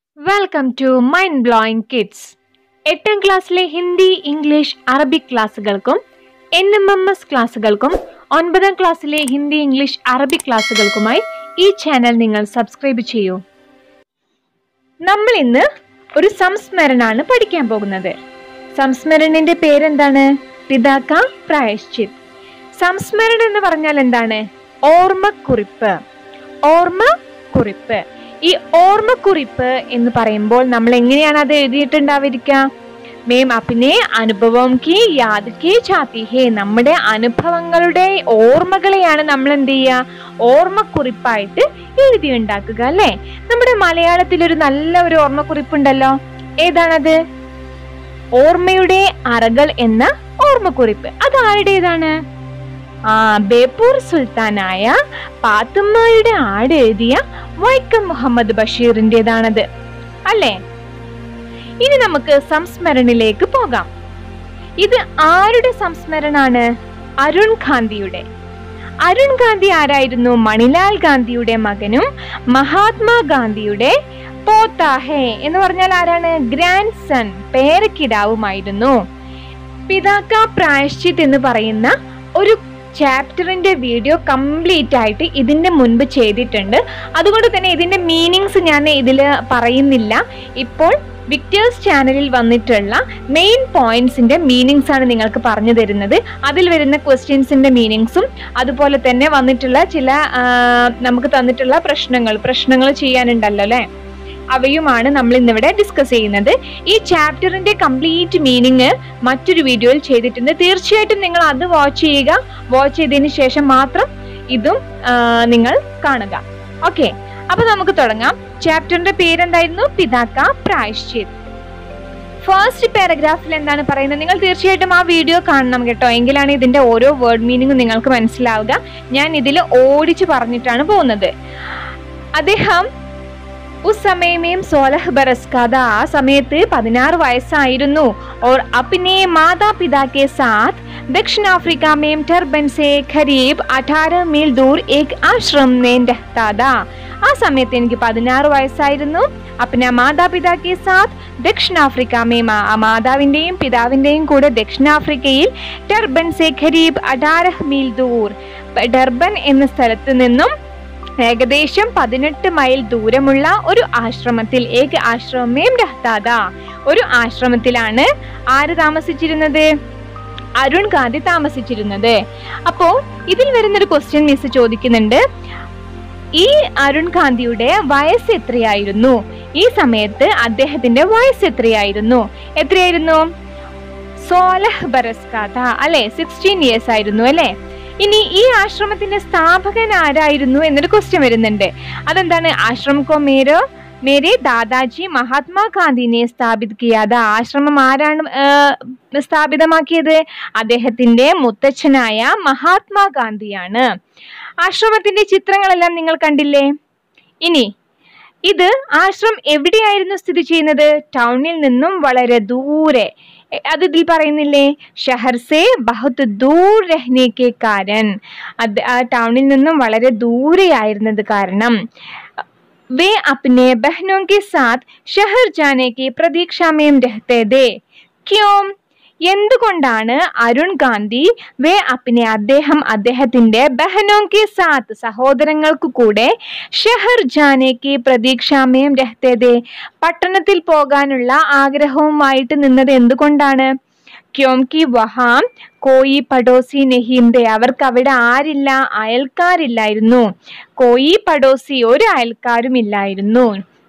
welcome to mind blowing kids എട്ടാം ക്ലാസ്സിലെ Hindi English Arabic ക്ലാസ്സുകൾക്കും എൻ എം എം എസ് ക്ലാസ്സുകൾക്കും ഒൻപതാം ക്ലാസ്സിലെ ഹിന്ദി ഇംഗ്ലീഷ് അറബിക് ക്ലാസ്സുകൾക്കുമായി ഈ ചാനൽ നിങ്ങൾ സബ്സ്ക്രൈബ് ചെയ്യൂ നമ്മൾ ഇന്ന് ഒരു സംസ്മരണാണ് പഠിക്കാൻ പോകുന്നത് സംസ്മരണിന്റെ പേരെന്താണ് പിതാക്ക പ്രായശ്ചിത് സംസ്മരണ എന്ന് പറഞ്ഞാൽ എന്താണ് ഓർമ്മക്കുറിപ്പ് ഓർമ്മക്കുറിപ്പ് ഈ ഓർമ്മക്കുറിപ്പ് എന്ന് പറയുമ്പോൾ നമ്മൾ എങ്ങനെയാണ് അത് എഴുതിയിട്ടുണ്ടാവുക മേം അപ്പിനെ അനുഭവം കി യാദ് കി ചാത്തി ഹേ നമ്മുടെ അനുഭവങ്ങളുടെ ഓർമ്മകളെയാണ് നമ്മൾ എന്ത് ചെയ്യുക ഓർമ്മക്കുറിപ്പായിട്ട് എഴുതി ഉണ്ടാക്കുക അല്ലെ നമ്മുടെ മലയാളത്തിൽ ഒരു നല്ല ഒരു ഓർമ്മക്കുറിപ്പുണ്ടല്ലോ ഏതാണത് ഓർമ്മയുടെ അറകൾ എന്ന ഓർമ്മക്കുറിപ്പ് അത് ആരുടേതാണ് ആ ബേപ്പൂർ സുൽത്താനായ പാത്തുമ്മയുടെ ആട് എഴുതിയ വൈക്കം മുഹമ്മദ് ബഷീറിൻ്റെതാണത് അല്ലേ ഇനി നമുക്ക് സംസ്മരണിലേക്ക് പോകാം ഇത് ആരുടെ സംസ്മരണാണ് അരുൺ ഗാന്ധിയുടെ അരുൺ ഗാന്ധി ആരായിരുന്നു മണിലാൽ ഗാന്ധിയുടെ മകനും മഹാത്മാഗാന്ധിയുടെ പോത്താഹെ എന്ന് പറഞ്ഞാൽ ആരാണ് ഗ്രാൻഡ് സൺ പേരക്കിടാവുമായിരുന്നു പിതാക്ക പ്രായശ്ചിത് എന്ന് പറയുന്ന ഒരു ചാപ്റ്ററിന്റെ വീഡിയോ കംപ്ലീറ്റ് ആയിട്ട് ഇതിന്റെ മുൻപ് ചെയ്തിട്ടുണ്ട് അതുകൊണ്ട് തന്നെ ഇതിന്റെ മീനിങ്സ് ഞാൻ ഇതിൽ പറയുന്നില്ല ഇപ്പോൾ വിക്ടേഴ്സ് ചാനലിൽ വന്നിട്ടുള്ള മെയിൻ പോയിന്റ്സിന്റെ മീനിങ്സ് ആണ് നിങ്ങൾക്ക് പറഞ്ഞു തരുന്നത് അതിൽ വരുന്ന ക്വസ്റ്റ്യൻസിന്റെ മീനിങ്സും അതുപോലെ തന്നെ വന്നിട്ടുള്ള ചില ആ, നമുക്ക് തന്നിട്ടുള്ള പ്രശ്നങ്ങൾ പ്രശ്നങ്ങൾ ചെയ്യാനുണ്ടല്ലോ അല്ലേ അവയുമാണ് നമ്മൾ ഇന്നിവിടെ ഡിസ്കസ് ചെയ്യുന്നത് ഈ ചാപ്റ്ററിന്റെ കംപ്ലീറ്റ് മീനിങ് മറ്റൊരു വീഡിയോയിൽ ചെയ്തിട്ടുണ്ട് തീർച്ചയായിട്ടും നിങ്ങൾ അത് വാച്ച് ചെയ്യുക വാച്ച് ചെയ്തതിന് ശേഷം മാത്രം ഇതും ആ, നിങ്ങൾ കാണുക ഓക്കെ അപ്പൊ നമുക്ക് തുടങ്ങാം ചാപ്റ്ററിന്റെ പേരെന്തായിരുന്നു പിതാക്ക പ്രായശ്ചിത് ഫസ്റ്റ് പാരഗ്രാഫിൽ എന്താണ് പറയുന്നത് നിങ്ങൾ തീർച്ചയായിട്ടും ആ വീഡിയോ കാണണം കേട്ടോ എങ്കിലാണ് ഇതിന്റെ ഓരോ വേർഡ് മീനിങ്ങും നിങ്ങൾക്ക് മനസ്സിലാവുക ഞാൻ ഇതിൽ ഓടിച്ചു പറഞ്ഞിട്ടാണ് പോകുന്നത് അദ്ദേഹം ഉസ് സമയമേം സോലഹ് ബറസ്കാത ആ സമയത്ത് പതിനാറ് വയസ്സായിരുന്നു और अपने माता पिता के साथ दक्षिण अफ्रीका में टर्बन से करीब 18 मील दूर एक आश्रम में रहता था ആ സമയത്ത് എനിക്ക് പതിനാറ് വയസ്സായിരുന്നു അപ്പന മാതാപിതാക്കെ സാത്ത് ദക്ഷിണാഫ്രിക്ക മേ മാ ആ മാതാവിന്റെയും പിതാവിന്റെയും കൂടെ ദക്ഷിണാഫ്രിക്കയിൽ ടർബൻ സെ ഖരീബ് അഡാരഹ് മീൽ ദൂർ ഡർബൻ എന്ന സ്ഥലത്ത് നിന്നും ഏകദേശം പതിനെട്ട് മൈൽ ദൂരമുള്ള ഒരു ആശ്രമത്തിൽ ഏക ആശ്രമേം രഹ്താദ ഒരു ആശ്രമത്തിലാണ് ആര് താമസിച്ചിരുന്നത് അരുൺ ഗാന്ധി താമസിച്ചിരുന്നത് അപ്പോ ഇതിൽ വരുന്നൊരു ക്വസ്റ്റ്യൻ മിസ് ചോദിക്കുന്നുണ്ട് ഈ അരുൺ ഗാന്ധിയുടെ വയസ്സ് എത്രയായിരുന്നു ഈ സമയത്ത് അദ്ദേഹത്തിന്റെ വയസ്സ് എത്രയായിരുന്നു എത്രയായിരുന്നു സോലഹ് ബറസ്കാഥ അല്ലെ സിക്സ്റ്റീൻ ഇയേഴ്സ് ആയിരുന്നു അല്ലെ ഇനി ഈ ആശ്രമത്തിന്റെ സ്ഥാപകൻ ആരായിരുന്നു എന്നൊരു ക്വസ്റ്റ്യൻ വരുന്നുണ്ട് അതെന്താണ് ആശ്രം കോ മേരോ മേരെ ദാദാജി മഹാത്മാഗാന്ധിനെ സ്ഥാപിത് കിയാത ആശ്രമം ആരാണ് ആ, സ്ഥാപിതമാക്കിയത് അദ്ദേഹത്തിന്റെ മുത്തച്ഛനായ മഹാത്മാഗാന്ധിയാണ് ആശ്രമത്തിന്റെ ചിത്രങ്ങളെല്ലാം നിങ്ങൾ കണ്ടില്ലേ ഇനി ഇത് ആശ്രം എവിടെയായിരുന്നു സ്ഥിതി ചെയ്യുന്നത് ടൗണിൽ നിന്നും വളരെ ദൂരെ എ- അത് ഇതിൽ പറയുന്നില്ലേ ഷഹർ സേ ബഹുത് ദൂർ രഹ്നെ കെ കാരൻ അത് ആ ടൗണിൽ നിന്നും വളരെ ദൂരെയായിരുന്നത് കാരണം വേ അപ്നെ ബഹനോं के साथ शहर जाने की प्रतीक्षा में रहते थे क्यों എന്തുകൊണ്ടാണ് അരുൺ ഗാന്ധി വേ അപ്പിനെ അദ്ദേഹം അദ്ദേഹത്തിന്റെ ബഹനോं के साथ സഹോദരങ്ങൾക്ക് കൂടെ ഷഹർ ജാനേക്ക് പ്രതീക്ഷാമയം രഹ്തേതേ പട്ടണത്തിൽ പോകാനുള്ള ആഗ്രഹവുമായിട്ട് നിന്നത് എന്തുകൊണ്ടാണ് ക്യോംകി വഹാം കോയി പഡോസി നെഹീംദേ അവർക്ക് അവിടെ ആരില്ല അയൽക്കാരില്ലായിരുന്നു കോയി പഡോസി ഒരു അയൽക്കാരും ഇല്ലായിരുന്നു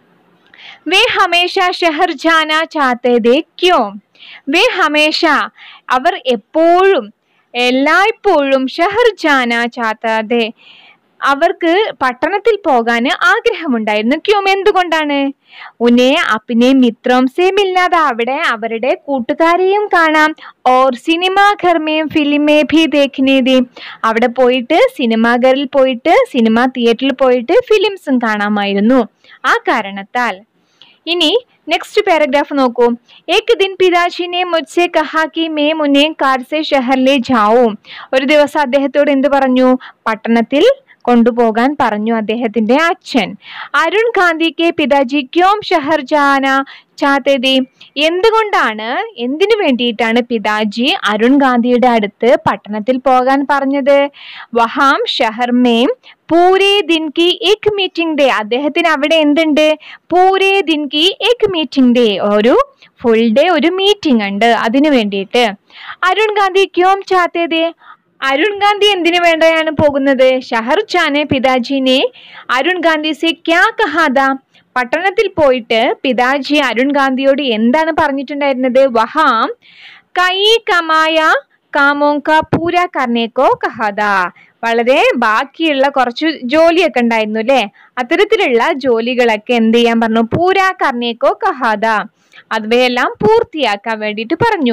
വേ ഹമേഷ ഷഹർ ജാന ചാത്തേതേ ക്യോ വേ ഹമേഷ അവർ എപ്പോഴും എല്ലായ്പ്പോഴും ഷഹർ ജാന ചാത്താതെ അവർക്ക് പട്ടണത്തിൽ പോകാൻ ആഗ്രഹമുണ്ടായിരുന്നു ക്യോം എന്തുകൊണ്ടാണ് ഉന്നെ അപ്പിനെ മിത്രം സെയിം ഇല്ലാതെ അവിടെ അവരുടെ കൂട്ടുകാരെയും കാണാം ഓർ സിനിമാ ഘർമേം ഫിലിമേ ഭി ദേഖിനേതി അവിടെ പോയിട്ട് സിനിമാഘറിൽ പോയിട്ട് സിനിമ തിയേറ്ററിൽ പോയിട്ട് ഫിലിംസും കാണാമായിരുന്നു ആ കാരണത്താൽ ഇനി നെക്സ്റ്റ് പാരഗ്രാഫ് നോക്കൂ ഏക് ദിൻ പിതാജി ने मुझसे कहा कि मैं उन्हें कार से शहर ले जाऊं ഒരു ദിവസം അദ്ദേഹത്തോട് എന്ത് പറഞ്ഞു പട്ടണത്തിൽ കൊണ്ടുപോകാൻ പറഞ്ഞു അദ്ദേഹത്തിന്റെ അച്ഛൻ അരുൺ ഗാന്ധിക്ക് പിതാജി ക്യോം ഷഹർ ജാന ചാത്തേതി എന്തുകൊണ്ടാണ് എന്തിനു വേണ്ടിയിട്ടാണ് പിതാജി അരുൺ ഗാന്ധിയുടെ അടുത്ത് പട്ടണത്തിൽ പോകാൻ പറഞ്ഞത് വഹാം ഷഹർ മേം പൂരേ ദിൻ കി ഏക് മീറ്റിംഗ് ഡേ അദ്ദേഹത്തിന് അവിടെ എന്തുണ്ട് പൂരേ ദിൻ കി ഏക് മീറ്റിംഗ് ഡേ ഒരു ഫുൾ ഡേ ഒരു മീറ്റിംഗ് ഉണ്ട് അതിനു വേണ്ടിയിട്ട് അരുൺ ഗാന്ധി ക്യോം ചാത്തേതേ അരുൺ ഗാന്ധി എന്തിനു വേണ്ടിയാണ് പോകുന്നത് ഷഹർ ചാനെ പിതാജിനെ അരുൺ ഗാന്ധി സെ ക്യാ കഹാദ പട്ടണത്തിൽ പോയിട്ട് പിതാജി അരുൺ ഗാന്ധിയോട് എന്താണ് പറഞ്ഞിട്ടുണ്ടായിരുന്നത് വഹാം കൈ കമായ കാമോങ്ക പൂര കർണേക്കോ കഹാദ വളരെ ബാക്കിയുള്ള കുറച്ച് ജോലിയൊക്കെ ഉണ്ടായിരുന്നു അല്ലേ അത്തരത്തിലുള്ള ജോലികളൊക്കെ എന്ത് ചെയ്യാൻ പറഞ്ഞു പൂര കർണേക്കോ കഹാദ അവയെല്ലാം പൂർത്തിയാക്കാൻ വേണ്ടിയിട്ട് പറഞ്ഞു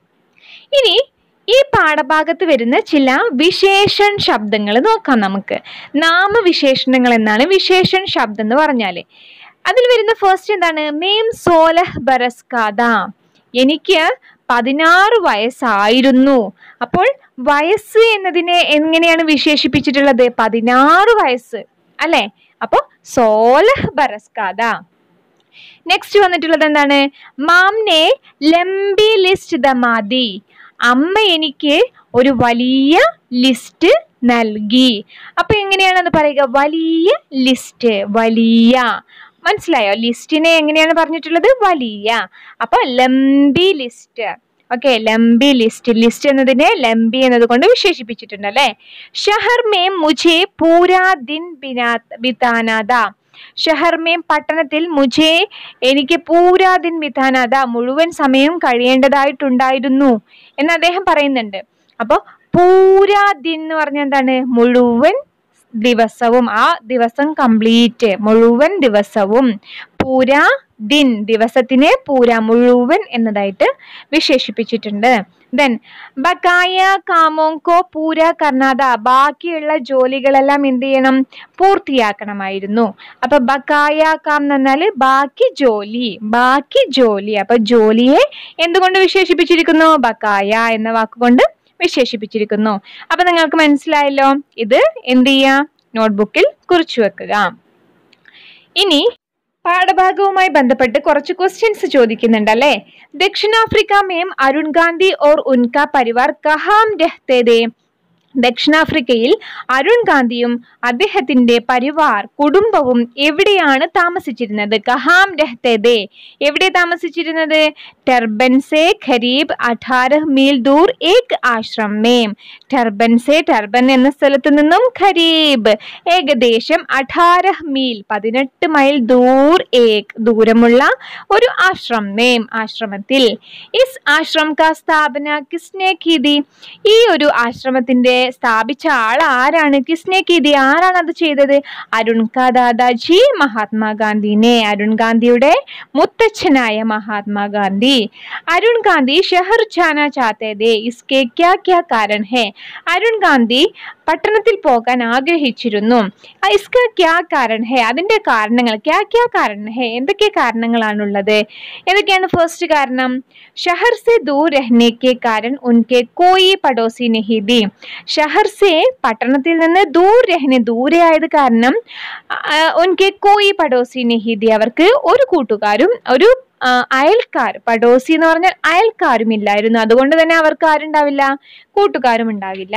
ഇനി ഈ പാഠഭാഗത്ത് വരുന്ന ചില വിശേഷൺ ശബ്ദങ്ങൾ നോക്കാം നമുക്ക് നാമവിശേഷണങ്ങൾ എന്നാണ് വിശേഷൺ ശബ്ദം എന്ന് പറഞ്ഞാല് അതിൽ വരുന്ന ഫസ്റ്റ് എന്താണ് മേം സോലഹ് ബറസ്കാദ എനിക്ക് പതിനാറ് വയസ്സായിരുന്നു അപ്പോൾ വയസ്സ് എന്നതിനെ എങ്ങനെയാണ് വിശേഷിപ്പിച്ചിട്ടുള്ളത് പതിനാറ് വയസ്സ് അല്ലെ അപ്പൊ സോലഹ് ബറസ്കാദ നെക്സ്റ്റ് വന്നിട്ടുള്ളത് എന്താണ് മാംനെ ലംബി ലിസ്റ്റ് ദമാതി അമ്മ എനിക്ക് ഒരു വലിയ ലിസ്റ്റ് നൽകി അപ്പൊ എങ്ങനെയാണ് അത് പറയുക വലിയ ലിസ്റ്റ് വലിയ മനസ്സിലായോ ലിസ്റ്റിനെ എങ്ങനെയാണ് പറഞ്ഞിട്ടുള്ളത് വലിയ അപ്പൊ ലംബി ലിസ്റ്റ് ഓക്കെ ലംബി ലിസ്റ്റ് ലിസ്റ്റ് എന്നതിനെ ലംബി എന്നത് കൊണ്ട് വിശേഷിപ്പിച്ചിട്ടുണ്ട് അല്ലെ ഷഹർ മേ മുझे പൂരാ ദിൻ ബിനാ ബിതാനാദ ഷഹർ മേ പട്ടണത്തിൽ മുझे എനിക്ക് പൂരാ ദിൻ ബിതാനാദ മുഴുവൻ സമയം കഴിയേണ്ടതായിട്ടുണ്ടായിരുന്നു എന്ന് അദ്ദേഹം പറയുന്നുണ്ട് അപ്പൊ പൂരാ ദിൻ എന്ന് പറഞ്ഞാൽ എന്താണ് മുഴുവൻ ദിവസവും ആ ദിവസം കംപ്ലീറ്റ് മുഴുവൻ ദിവസവും പൂരാ ദിൻ ദിവസത്തിനെ പൂര മുഴുവൻ എന്നതായിട്ട് വിശേഷിപ്പിച്ചിട്ടുണ്ട് ദെൻ ബക്കായ കാമോങ്കോ പൂര കർണാദ ബാക്കിയുള്ള ജോലികളെല്ലാം എന്ത് ചെയ്യണം പൂർത്തിയാക്കണമായിരുന്നു അപ്പൊ ബക്കായ കാം എന്ന് പറഞ്ഞാല് ബാക്കി ജോലി ബാക്കി ജോലി അപ്പൊ ജോലിയെ എന്തുകൊണ്ട് വിശേഷിപ്പിച്ചിരിക്കുന്നു ബക്കായ എന്ന വാക്കുകൊണ്ട് വിശേഷിപ്പിച്ചിരിക്കുന്നു അപ്പൊ നിങ്ങൾക്ക് മനസ്സിലായല്ലോ ഇത് എന്ത് ചെയ്യാം നോട്ട്ബുക്കിൽ കുറിച്ചു വെക്കുക ഇനി പാഠഭാഗവുമായി ബന്ധപ്പെട്ട് കുറച്ച് ക്വസ്റ്റ്യൻസ് ചോദിക്കുന്നുണ്ട് അല്ലെ ദക്ഷിണാഫ്രിക്ക മേം അരുൺ ഗാന്ധി ഓർ ഉൻക പരിവാർ കഹാം രഹ്തേദേ ദക്ഷിണാഫ്രിക്കയിൽ അരുൺ ഗാന്ധിയും അദ്ദേഹത്തിന്റെ പരിവാർ കുടുംബവും എവിടെയാണ് താമസിച്ചിരുന്നത് കഹാം രഹ്തേദേ എവിടെ താമസിച്ചിരുന്നത് ടർബൻസെ ഖരീബ് അഠാരഹ് മീൽ ദൂർ ഏക് ആശ്രം മേം ടർബൻസെ ടർബൻ എന്ന സ്ഥലത്ത് നിന്നും ഖരീബ് ഏകദേശം അഠാരഹ് മീൽ പതിനെട്ട് മൈൽ ദൂർ ഏക് ദൂരമുള്ള ഒരു ആശ്രം മേം ആശ്രമത്തിൽ ഇസ് ആശ്രം കാ സ്ഥാപന കിസ്നെ കീതി ഈ ഒരു ആശ്രമത്തിന്റെ സ്ഥാപിച്ച ആൾ ആരാണ് കിസ്നെ കീതി ആരാണ് അത് ചെയ്തത് അരുൺ കാ ദാദാജി മഹാത്മാഗാന്ധിനെ അരുൺ ഗാന്ധിയുടെ മുത്തച്ഛനായ മഹാത്മാഗാന്ധി അരുൺ ഗാന്ധി ഷഹർ ജാന ചാത്തേ ദേ ഇസ്കെ ക്യാ ക്യാ കാരൺ ഹേ അരുൺ ഗാന്ധി പട്ടണത്തിൽ പോകാൻ ആഗ്രഹിച്ചിരുന്നു ആ ഇസ്ക ക്യാ കാരൺ ഹേ അതിന്റെ കാരണങ്ങൾ ക്യാ ക്യാ കാരൺ ഹേ എന്തൊക്കെ കാരണങ്ങളാണുള്ളത് ഏതൊക്കെയാണ് ഫസ്റ്റ് കാരണം ഷഹർ സെ ദൂർ രഹ്നെ കെ കാരൺ ഉൻകെ കോയി പടോസി നഹി ദി ഷഹർ സെ പട്ടണത്തിൽ നിന്ന് ദൂർ രഹ്നെ ദൂരെ ആയത് കാരണം ആ, ഉൻകെ കോയി പടോസി നഹി ദി അവർക്ക് ഒരു കൂട്ടുകാരും ഒരു ആ, അയൽക്കാർ പടോസി എന്ന് പറഞ്ഞാൽ അയൽക്കാരും ഇല്ലായിരുന്നു അതുകൊണ്ട് തന്നെ അവർക്ക് ആരുണ്ടാവില്ല കൂട്ടുകാരും ഉണ്ടാവില്ല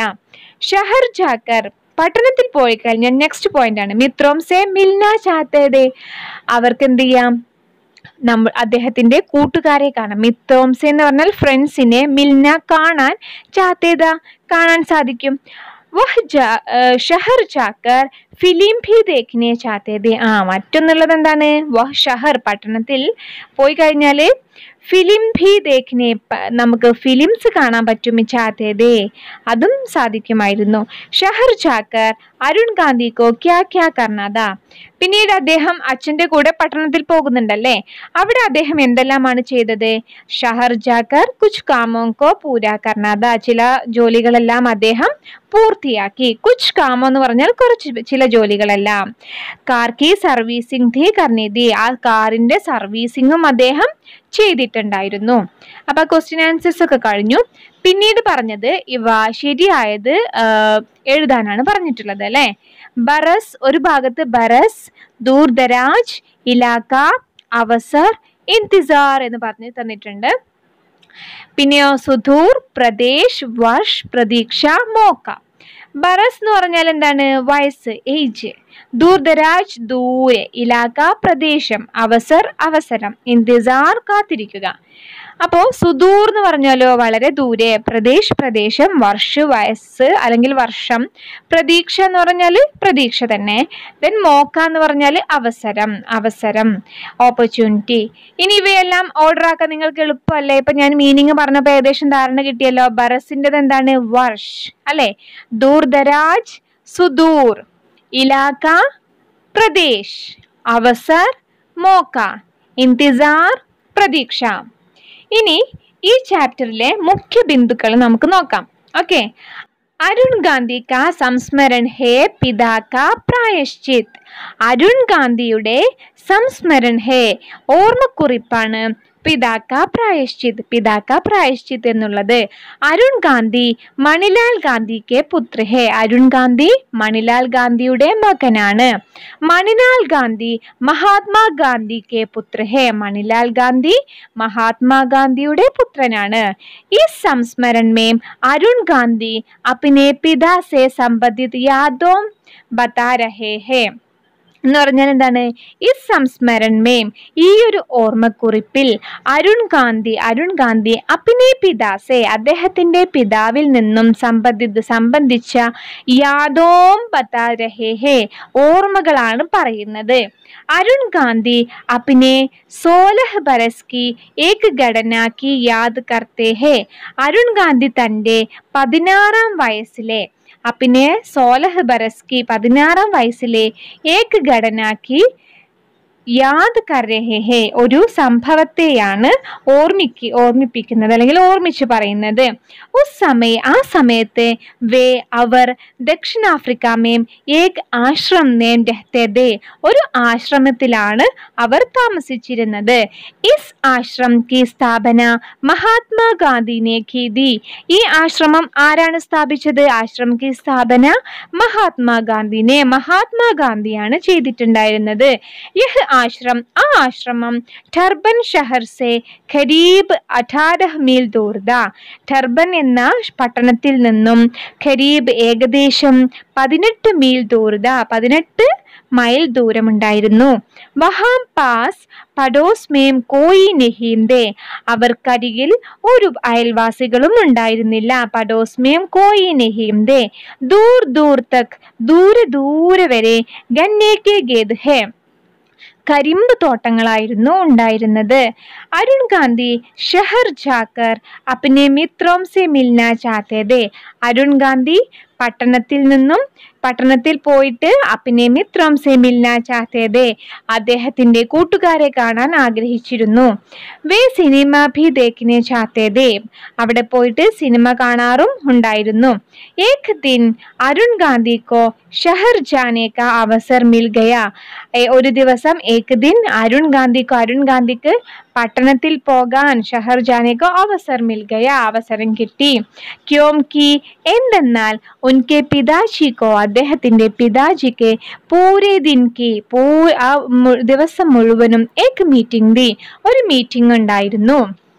ഷഹർ ജാക്കർ പട്ടണത്തിൽ പോയി കഴിഞ്ഞാൽ നെക്സ്റ്റ് പോയിന്റ് ആണ് മിത്രോം സെ മിൽന ചാത്തേതേ അവർക്ക് എന്ത് ചെയ്യാം നമ്മൾ അദ്ദേഹത്തിന്റെ കൂട്ടുകാരെ കാണാം മിത്രോംസെ എന്ന് പറഞ്ഞാൽ ഫ്രണ്ട്സിനെ മിൽന കാണാൻ ചാത്തേത കാണാൻ സാധിക്കും വഹ് ജാ- ഏർ ഷഹർ ജാക്കർ ഫിലിം ഭി ദേഖ്നെ ചാത്തേതേ ആ മറ്റൊന്നുള്ളത് എന്താണ് വഹ് ഷഹർ പട്ടണത്തിൽ പോയി കഴിഞ്ഞാല് ഫിലിം ഭി ദേഖ്നെ പ- നമുക്ക് ഫിലിംസ് കാണാൻ പറ്റും ചാത്തേതേ അതും സാധിക്കുമായിരുന്നു ഷഹർ ജാക്കർ അരുൺ ഗാന്ധിക്കോ ക്യാ ക്യാ കർണാദ പിന്നീട് അദ്ദേഹം അച്ഛന്റെ കൂടെ പട്ടണത്തിൽ പോകുന്നുണ്ടല്ലേ അവിടെ അദ്ദേഹം എന്തെല്ലാമാണ് ചെയ്തത് ഷഹർ ജാക്കർ കുച്ച് കാമോങ്കോ പൂരാ കർണാദ ചില ജോലികളെല്ലാം അദ്ദേഹം പൂർത്തിയാക്കി കുച്ച് കാമോ എന്ന് പറഞ്ഞാൽ കുറച്ച് ചില ജോലികളെല്ലാം കാർ കി സർവീസിംഗ് ധി കർണി ദി ആ കാറിന്റെ സർവീസിങ്ങും അദ്ദേഹം ചെയ്തിട്ടുണ്ടായിരുന്നു അപ്പൊ ക്വസ്റ്റ്യൻ ആൻസേഴ്സ് ഒക്കെ കഴിഞ്ഞു പിന്നീട് പറഞ്ഞത് ഇവ ശരിയായത് ആ, എഴുതാനാണ് പറഞ്ഞിട്ടുള്ളത് അല്ലെ ബറസ് ഒരു ഭാഗത്ത് ബറസ് ദൂർദരാജ് ഇലാക്ക അവസർ ഇന്തിസാർ എന്ന് പറഞ്ഞു തന്നിട്ടുണ്ട് പിന്നെയോ സുധൂർ പ്രദേശ് വർഷ് പ്രതീക്ഷ മോക്ക ബറസ് എന്ന് പറഞ്ഞാൽ എന്താണ് വയസ്സ് ഏജ് ദൂർദരാജ് ദൂരെ ഇലാക്ക പ്രദേശം അവസർ അവസരം ഇന്തിസാർ കാത്തിരിക്കുക അപ്പോ സുദൂർ എന്ന് പറഞ്ഞാലോ വളരെ ദൂരെ പ്രദേശ് പ്രദേശം വർഷ വയസ്സ് അല്ലെങ്കിൽ വർഷം പ്രതീക്ഷ എന്ന് പറഞ്ഞാൽ പ്രതീക്ഷ തന്നെ ദെൻ മോക്ക എന്ന് പറഞ്ഞാൽ അവസരം അവസരം ഓപ്പർച്യൂണിറ്റി ഇനി ഇവയെല്ലാം ഓർഡർ ആക്കാൻ നിങ്ങൾക്ക് എളുപ്പമല്ലേ ഇപ്പൊ ഞാൻ മീനിങ് പറഞ്ഞപ്പോൾ ഏകദേശം ധാരണ കിട്ടിയല്ലോ ബറസിൻ്റെത് എന്താണ് വർഷ് അല്ലെ ദൂർദരാജ് സുദൂർ ഇലാക്ക പ്രദേശ് അവസർ മോക്ക ഇന്തിസാർ പ്രതീക്ഷ ഇനി ഈ ചാപ്റ്ററിലെ മുഖ്യ ബിന്ദുക്കൾ നമുക്ക് നോക്കാം ഓക്കെ അരുൺ ഗാന്ധി കാ സംസ്മരൺ ഹേ പിതാ കാ പ്രായശ്ചിത് അരുൺ ഗാന്ധിയുടെ സംസ്മരൺ ഹേ ഓർമ്മക്കുറിപ്പാണ് പിതാക്ക പ്രായശ്ചിത് പിതാക്ക പ്രായശ്ചിത് എന്നുള്ളത് അരുൺ ഗാന്ധി മണിലാൽ ഗാന്ധിക്ക് പുത്ര ഹേ അരുൺ ഗാന്ധി മണിലാൽ ഗാന്ധിയുടെ മകനാണ് മണിലാൽ ഗാന്ധി മഹാത്മാ ഗാന്ധിക്ക് പുത്ര ഹേ മണിലാൽ ഗാന്ധി മഹാത്മാഗാന്ധിയുടെ പുത്രനാണ് ഈ സംസ്മരൺ മേം അരുൺ ഗാന്ധി അപ്പിനെ പിതാ സെ സംബന്ധിത് യാദോ ബതാ രഹേ ഹേ എന്ന് പറഞ്ഞാൽ എന്താണ് ഈ സംസ്മരൺ മേം ഈ ഒരു ഓർമ്മക്കുറിപ്പിൽ അരുൺ ഗാന്ധി അരുൺ ഗാന്ധി അപ്പിനെ പിതാസെ അദ്ദേഹത്തിന്റെ പിതാവിൽ നിന്നും സംബന്ധിത് സംബന്ധിച്ച യാദോം ബതാ രഹേ ഹേ ഓർമ്മകളാണ് പറയുന്നത് അരുൺ ഗാന്ധി അപ്പിനെ സോലഹ് ബരസ് की एक ഘടന की യാദ് കർത്തേ ഹേ അരുൺ ഗാന്ധി തന്റെ പതിനാറാം വയസ്സിലെ അപ്പിനെ സോലഹ് ബരസ്കി പതിനാറാം വയസ്സിലെ ഏക് ഘടനാക്കി യാദ് കർ രഹേ ഹേ ഒരു സംഭവത്തെയാണ് ഓർമ്മിക്ക് ഓർമ്മിപ്പിക്കുന്നത് അല്ലെങ്കിൽ ഓർമ്മിച്ച് പറയുന്നത് ഉസ് സമയ ആ സമയത്ത് വേ അവർ ദക്ഷിണാഫ്രിക്ക മേം ഏക് ആശ്രം നേം രഹത്തെ ദേ ഒരു ആശ്രമത്തിലാണ് അവർ താമസിച്ചിരുന്നത് ഇസ് ആശ്രം കി സ്ഥാപന മഹാത്മാഗാന്ധിനെ കീതി ഈ ആശ്രമം ആരാണ് സ്ഥാപിച്ചത് ആശ്രം കി സ്ഥാപന മഹാത്മാഗാന്ധിനെ മഹാത്മാഗാന്ധിയാണ് ചെയ്തിട്ടുണ്ടായിരുന്നത് യഹ് ആശ്രം ആ ആശ്രമം ടർബൻ ഷഹർ സെ ഖരീബ് അഠാരഹ് മീൽ ദൂർദ ടർബൻ എന്ന പട്ടണത്തിൽ നിന്നും ഖരീബ് ഏകദേശം പതിനെട്ട് മീൽ ദൂർദ പതിനെട്ട് മൈൽ ദൂരമുണ്ടായിരുന്നു വഹാം പാസ് പഡോസ് മേം കോയി നെഹീംദേ അവർക്കരികിൽ ഒരു അയൽവാസികളും ഉണ്ടായിരുന്നില്ല പഡോസ് മേം കോയി നെഹീംദേ ദൂർ ദൂർ തക് ദൂരെ ദൂരെ വരെ ഗന്നേക്കെ ഗേദ് ഹേ കരിമ്പ് തോട്ടങ്ങളായിരുന്നു ഉണ്ടായിരുന്നത് അരുൺ ഗാന്ധി ഷഹർ ജാക്കർ അപ്പിനെ മിത്രോം സെ മിൽന ചാത്തേതേ അരുൺ ഗാന്ധി പട്ടണത്തിൽ നിന്നും പട്ടണത്തിൽ പോയിട്ട് അപ്പിനെ മിത്രോം സെ മിൽന ചാത്തേതേ അദ്ദേഹത്തിന്റെ കൂട്ടുകാരെ കാണാൻ ആഗ്രഹിച്ചിരുന്നു വേ സിനിമ ഭി ദേഖിനെ ചാത്തേതേ അവിടെ പോയിട്ട് സിനിമ കാണാറും ഉണ്ടായിരുന്നു ഏക് ദിൻ അരുൺ ഗാന്ധിക്കോ ഷഹർ ജാനെ കാ അവസർ മിൽ ഗയ ഏ, ഒരു ദിവസം ഏക് ദിൻ അരുൺ ഗാന്ധിക്കോ അരുൺ ഗാന്ധിക്ക് പട്ടണത്തിൽ പോകാൻ ഷഹർ ജാനേക്കോ അവസർ മിൽ ഗയ അവസരം കിട്ടി ക്യോം കി എന്തെന്നാൽ ഉൻകെ പിതാജിക്കോ അദ്ദേഹത്തിന്റെ പിതാജിക്ക് പൂരെ ദിൻ കി പൂ ആ മു- ദിവസം മുഴുവനും ഏക് മീറ്റിംഗ് ദി ഒരു മീറ്റിംഗ് ഉണ്ടായിരുന്നു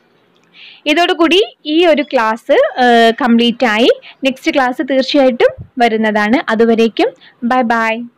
ഇതോടുകൂടി ഈ ഒരു ക്ലാസ് കംപ്ലീറ്റ് ആയി നെക്സ്റ്റ് ക്ലാസ് തീർച്ചയായിട്ടും വരുന്നതാണ് അതുവരേക്കും ബൈ ബൈ